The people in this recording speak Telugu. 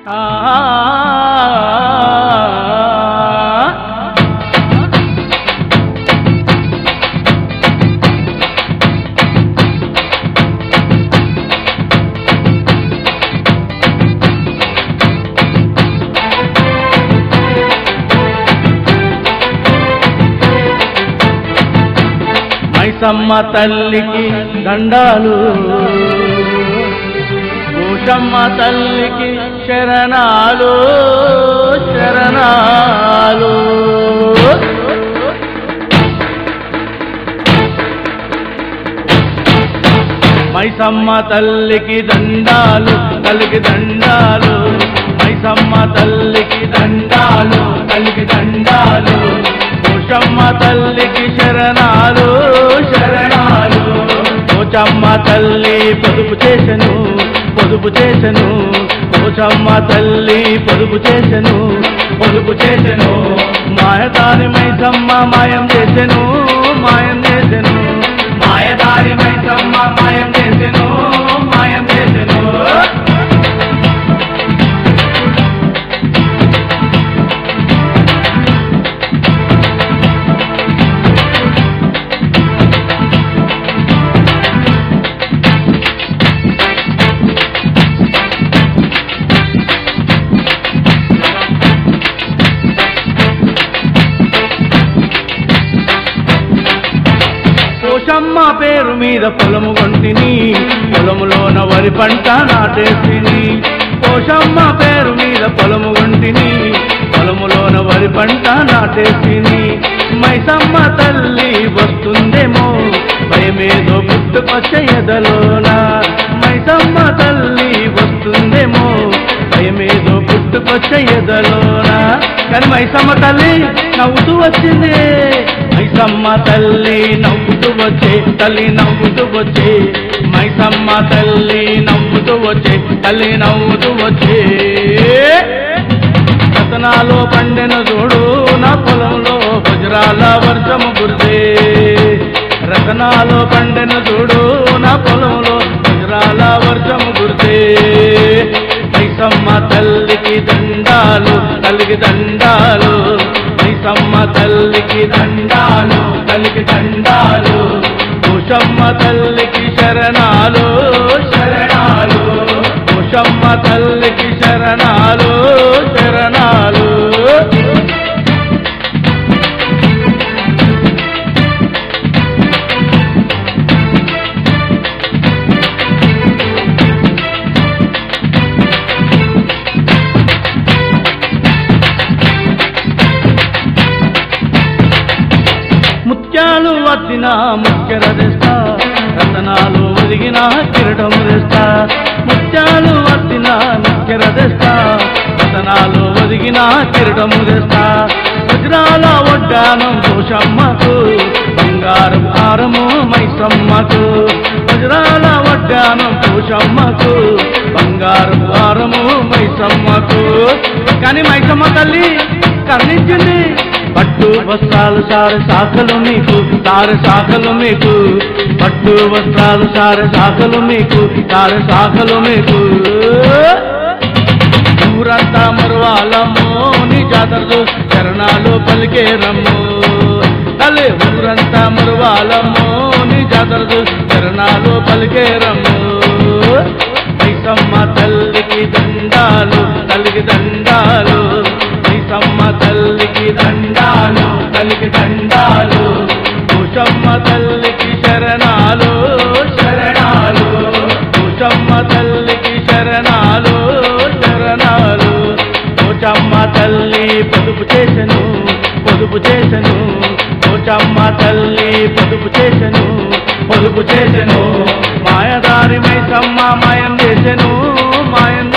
మైసమ్మ తల్లికి దండాలు భూషమ్మ తల్లికి శరణాలు శరణాలు మైసమ్మ తల్లికి దండాలు తల్లికి దండాలు మైసమ్మ తల్లికి దండాలు తల్లికి దండాలు భూషమ్మ తల్లికి శరణాలు శరణాలు పోచమ్మ తల్లి పొదుపు చేసెను పొదుపు చేసెను పోచమ్మ తల్లి పొదుపు చేసెను పొదుపు చేసెను మాయదారి మైసమ్మ మాయం చేసెను మాయం చేసెను మాయదారి మైసమ్మ మాయం చేసెను మాయం చేసెను పోషమ్మ పేరు మీద పొలము కొంటిని పొలములోన వరి పంట నాటేసిని పోషమ్మ పేరు మీద పొలము కొంటిని పొలములోన వరి పంట నాటేసిని మైసమ్మ తల్లి వస్తుందేమో భయమేదో పుట్టుకొచ్చే ఎదలోన మైసమ్మ తల్లి వస్తుందేమో భయమేదో పుట్టుకొచ్చే ఎదలోన కానీ మైసమ్మ తల్లి నవ్వుతూ వచ్చింది మైసమ్మ తల్లి నవ్వుతూ వచ్చే తల్లి నవ్వుతూ వచ్చే మైసమ్మ తల్లి నవ్వుతూ వచ్చే తల్లి నవ్వుతూ వచ్చే రతనాలో పండెను చూడు నా పొలంలో వజ్రాల వర్షము కురిసే రతనాలో పండెను చూడు నా పొలంలో వజ్రాల వర్షము కురిసే మైసమ్మ తల్లికి దండాలు తల్లికి దండాలు మైసమ్మ తల్లికి దండాలు తల్లికి దండాలు ఉషమ్మ తల్లికి శరణాలు శరణాలు ఉషమ్మ తల్లికి శరణాలు శరణాలు ముత్యాలు వద్దిన ముఖ్యర తెస్తా రతనాలు ఒదిగిన కిరటము తెస్తా ముత్యాలు వద్దిన ముఖ్యర తెస్తా రతనాలు ఒదిగిన కిరటము తెస్తా వజ్రాల వడ్డానం పోషమ్మకు బంగారు హారము మైసమ్మకు వజ్రాల వడ్డానం పోషమ్మకు బంగారు హారము మైసమ్మకు కానీ మైసమ్మ తల్లి కర్ణించింది పట్టు వస్త్రాలు సార శాఖలు మీకు సార శాఖలు మీకు పట్టు వస్త్రాలు సార శాఖలు మీకు సార శాఖలు మీకు ఊరంతా మరువాలమ్మో నీ జాతరలు చరణాలు పలికే రమ్ము తల్లి ఊరంతా మరువాలమ్మో నీ జాతరలు చరణాలు పలికే రమ్ము మైసమ్మ తల్లికి దండాలు తల్లికి దండాలు మైసమ్మ తల్లికి దండాలు తల్లికి దండాలు ఉషమ్మ తల్లికి శరణాలు శరణాలు ఉషమ్మ తల్లికి శరణాలు శరణాలు పోచమ్మ తల్లి పొదుపు చేసెను పొదుపు చేసెను పోచమ్మ తల్లి పొదుపు చేసెను పొదుపు చేసెను మాయదారి మైసమ్మ మాయం చేసెను మాయం